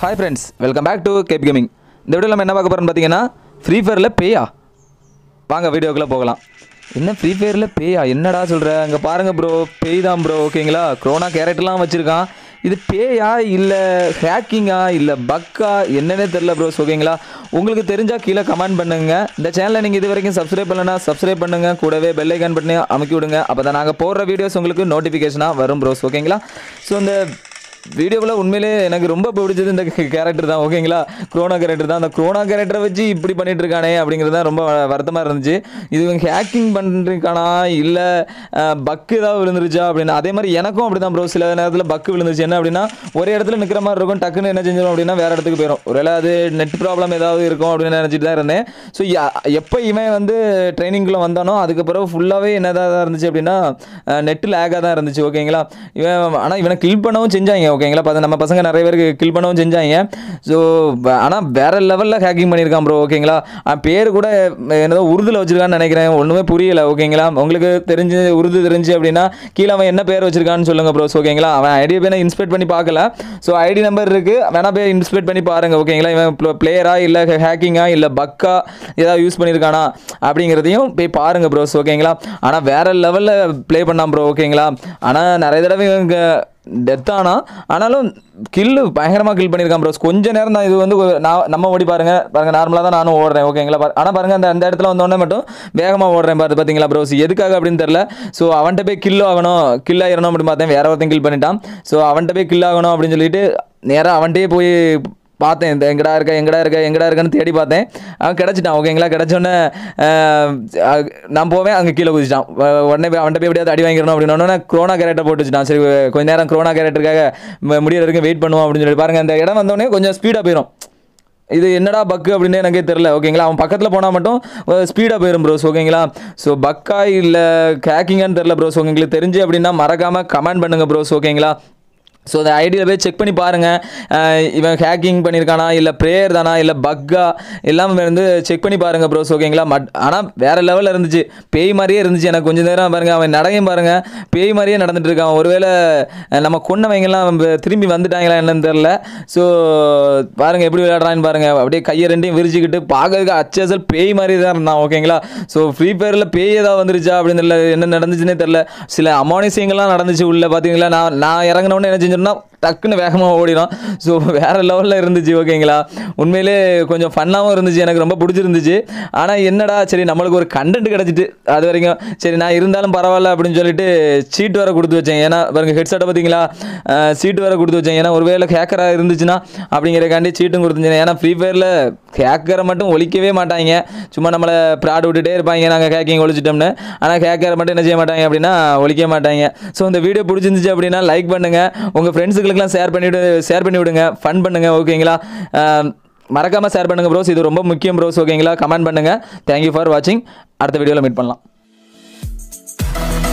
hi friends welcome back to cap gaming இந்த video நம்ம என்ன பார்க்க போகிறோம்னு பார்த்தீங்கன்னா ஃப்ரீ ஃபயரில் பேயா வாங்க வீடியோக்குள்ளே போகலாம் என்ன ஃப்ரீ ஃபயரில் பேயா என்னடா சொல்கிற அங்கே பாருங்கள் ப்ரோ பேய் தான் ப்ரோ ஓகேங்களா க்ரோனா கேரக்டர்லாம் வச்சுருக்கான் இது பேயா இல்லை ஹேக்கிங்கா இல்லை பக்கா என்னன்னே தெரில ப்ரோஸ் ஓகேங்களா உங்களுக்கு தெரிஞ்சால் கீழே கமெண்ட் பண்ணுங்க இந்த சேனலை நீங்கள் இது வரைக்கும் சப்ஸ்கிரைப் பண்ணலன்னா சப்ஸ்கிரைப் பண்ணுங்கள் கூடவே பெல் ஐக்கான் பண்ணி அமைக்கி விடுங்க அப்போ தான் நாங்கள் போடுற வீடியோஸ் உங்களுக்கு நோட்டிஃபிகேஷனாக வரும் ப்ரோஸ் ஓகேங்களா ஸோ இந்த வீடியோவில் உண்மையிலே எனக்கு ரொம்ப பிடிச்சது இந்த கேரக்டர் தான் ஓகேங்களா குரோனா கேரக்டர் தான் அந்த குரோனா கேரக்டரை வச்சு இப்படி பண்ணிட்டு இருக்கானே அப்படிங்கிறது தான் ரொம்ப வருத்தமாக இருந்துச்சு இது இவங்க ஹேக்கிங் பண்ணுறானா இல்லை பக்கு ஏதாவது விழுந்துருச்சா அப்படின்னு அதே மாதிரி எனக்கும் அப்படி தான் ப்ரோ சில நேரத்தில் பக்கு விழுந்துருச்சு என்ன அப்படின்னா ஒரே இடத்துல நிற்கிற மாதிரி இருக்கும் டக்குன்னு என்ன செஞ்சிடும் அப்படின்னா வேறு இடத்துக்கு போயிடும் ஒருவேளை அது நெட் ப்ராப்ளம் ஏதாவது இருக்கும் அப்படின்னு நினச்சிட்டு தான் இருந்தேன் ஸோ எப்போ இவன் வந்து ட்ரைனிங்குள்ளே வந்தானோ அதுக்கப்புறம் ஃபுல்லாகவே என்னதாக இருந்துச்சு அப்படின்னா நெட்டு லேக்காக தான் இருந்துச்சு ஓகேங்களா இவன் ஆனால் இவனை கில் பண்ணவும் செஞ்சாங்க ஓகேங்களா பார்த்து நம்ம பசங்க நிறைய பேருக்கு கில் பண்ணவும் செஞ்சாங்க ஸோ ஆனால் வேற லெவலில் ஹேக்கிங் பண்ணியிருக்கான் ப்ரோ ஓகேங்களா அவன் பேர் கூட என்னதோ உருதுல வச்சிருக்கான்னு நினைக்கிறேன் ஒன்றுமே புரியல ஓகேங்களா உங்களுக்கு தெரிஞ்சு உருது தெரிஞ்சு அப்படின்னா கீழே அவன் என்ன பேர் வச்சிருக்கான்னு சொல்லுங்க ப்ரோஸ் ஓகேங்களா அவன் ஐடி பேர் இன்ஸ்பெக்ட் பண்ணி பார்க்கல ஸோ ஐடி நம்பர் இருக்கு வேணா போய் இன்ஸ்பெக்ட் பண்ணி பாருங்க ஓகேங்களா இவன் பிளேயரா இல்லை ஹேக்கிங்கா இல்லை பக்கா ஏதாவது யூஸ் பண்ணியிருக்கானா அப்படிங்கிறதையும் போய் பாருங்க ப்ரோஸ் ஓகேங்களா ஆனால் வேற லெவலில் ப்ளே பண்ணான் ப்ரோ ஓகேங்களா ஆனால் நிறைய தடவை இவங்க டெத் ஆனா ஆனாலும் கில்லு பயங்கரமாக கில் பண்ணியிருக்கான் ப்ரோஸ் கொஞ்ச நேரம் தான் இது வந்து ஒரு- நான் நம்ம ஓடி பாருங்க பாருங்க நார்மலாக தான் நானும் ஓடுறேன் ஓகேங்களா பாரு- ஆனால் பாருங்க அந்த அந்த இடத்துல வந்தோடனே மட்டும் வேகமாக ஓடுறேன் பாரு பார்த்தீங்களா ப்ரோஸ் எதுக்காக அப்படின்னு தெரில ஸோ அவன்கிட்ட போய் கில் ஆகணும் கில் ஆகிடணும் அப்படின்னு பார்த்தேன் வேற ஒருத்தன் கில் பண்ணிட்டான் ஸோ அவன்கிட்ட போய் கில் ஆகணும் அப்படின்னு சொல்லிட்டு நேராக அவன்கிட்டயே போய் பார்த்தேன் இந்த எங்கடா இருக்க எங்கடா இருக்க எங்கடா இருக்கன்னு தேடி பார்த்தேன் அவன் கிடச்சிட்டான் ஓகேங்களா கிடச்சோடனே நான் போவேன் அங்கே கீழே குதிச்சிட்டான் அஹ் உடனே போய் அவன்கிட்ட போய் எப்படியாவது அடி வாங்கிடணும் அப்படின்னு க்ரோனா கேரக்டர் போட்டு வச்சுட்டான் சரி கொஞ்ச நேரம் க்ரோனா கேரக்டருக்காக முடியற வரைக்கும் வெயிட் பண்ணுவோம் அப்படின்னு சொல்லி பாருங்க அந்த இடம் வந்தோடனே கொஞ்சம் ஸ்பீடாக போயிடும் இது என்னடா பக்கு அப்படின்னு எனக்கே தெரில ஓகேங்களா அவன் பக்கத்தில் போனால் மட்டும் ஸ்பீடாக போயிடும் ப்ரோஸ் ஓகேங்களா ஸோ பக்கா இல்லை ஹேக்கிங்கான்னு தெரில ப்ரோஸ் உங்களுக்கு தெரிஞ்சு அப்படின்னா மறக்காமல் கமெண்ட் பண்ணுங்கள் ப்ரோஸ் ஓகேங்களா ஸோ அந்த ஐடியில் போய் செக் பண்ணி பாருங்கள் இவன் ஹேக்கிங் பண்ணியிருக்கானா இல்லை ப்ரேயர் தானா இல்லை பக்கா எல்லாமே வந்து செக் பண்ணி பாருங்கள் ப்ரோஸ் ஓகேங்களா மட் ஆனால் வேறு லெவலில் இருந்துச்சு பேய் மாதிரியே இருந்துச்சு எனக்கு கொஞ்சம் நேரம் பாருங்கள் அவன் நடையும் பாருங்கள் பேய் மாதிரியே நடந்துட்டு இருக்கான் ஒருவேளை அஹ், நம்ம கொன்னவங்கெல்லாம் வந்து திரும்பி வந்துட்டாங்களா என்னன்னு தெரில ஸோ பாருங்கள் எப்படி விளையாடுறான்னு பாருங்கள் அப்படியே கையை ரெண்டையும் விரிச்சுக்கிட்டு பார்க்கறதுக்கு அச்சசல் பேய் மாதிரி தான் இருந்தான் ஓகேங்களா ஸோ ஃப்ரீ ஃபயரில் பேய் ஏதாவது வந்துருச்சா அப்படின்னு தெரியல என்ன நடந்துச்சுன்னே தெரில சில அமானுஷயங்கள்லாம் நடந்துச்சு உள்ள பார்த்தீங்களா நான் நான் இறங்கினோடனே என்ன செஞ்சோம்னா டக்குன்னு வேகமாக ஓடிடும் ஸோ வேறு லெவலில் இருந்துச்சு ஓகேங்களா உண்மையிலே கொஞ்சம் ஃபன்னாகவும் இருந்துச்சு எனக்கு ரொம்ப பிடிச்சிருந்துச்சு ஆனால் என்னடா சரி நம்மளுக்கு ஒரு கண்டென்ட் கிடச்சிட்டு அது வரைக்கும் சரி நான் இருந்தாலும் பரவாயில்ல அப்படின்னு சொல்லிட்டு சீட் வேறு கொடுத்து வச்சேன் ஏன்னா பாருங்க ஹெட்செட்டை பார்த்தீங்களா சீட் வேறு கொடுத்து வச்சேன் ஏன்னா ஒருவேளை ஹேக்கராக இருந்துச்சுன்னா அப்படிங்கிறக்காண்டி சீட்டும் கொடுத்துச்சேன் ஏன்னா ஃப்ரீ ஃபயரில் ஹேக்கரை மட்டும் ஒழிக்கவே மாட்டாங்க சும்மா நம்மளை ப்ராட் விட்டுட்டே இருப்பாங்க நாங்கள் ஹேக்கிங் ஒழிச்சிட்டோம்னு ஆனால் ஹேக்கரை மட்டும் என்ன செய்ய மாட்டாங்க அப்படின்னா ஒழிக்க மாட்டாங்க ஸோ இந்த வீடியோ பிடிச்சிருந்துச்சு அப்படின்னா லைக் பண்ணுங்கள் உங்கள் ஃப்ரெண்ட்ஸுகளுக்கெல்லாம் ஷேர் பண்ணிவிடு ஷேர் பண்ணி விடுங்க ஃபன் பண்ணுங்கள் ஓகேங்களா மறக்காமல் ஷேர் பண்ணுங்கள் ப்ரோஸ் இது ரொம்ப முக்கியம் ப்ரோஸ் ஓகேங்களா கமெண்ட் பண்ணுங்கள் தேங்க்யூ ஃபார் வாட்சிங் அடுத்த வீடியோவில் மீட் பண்ணலாம்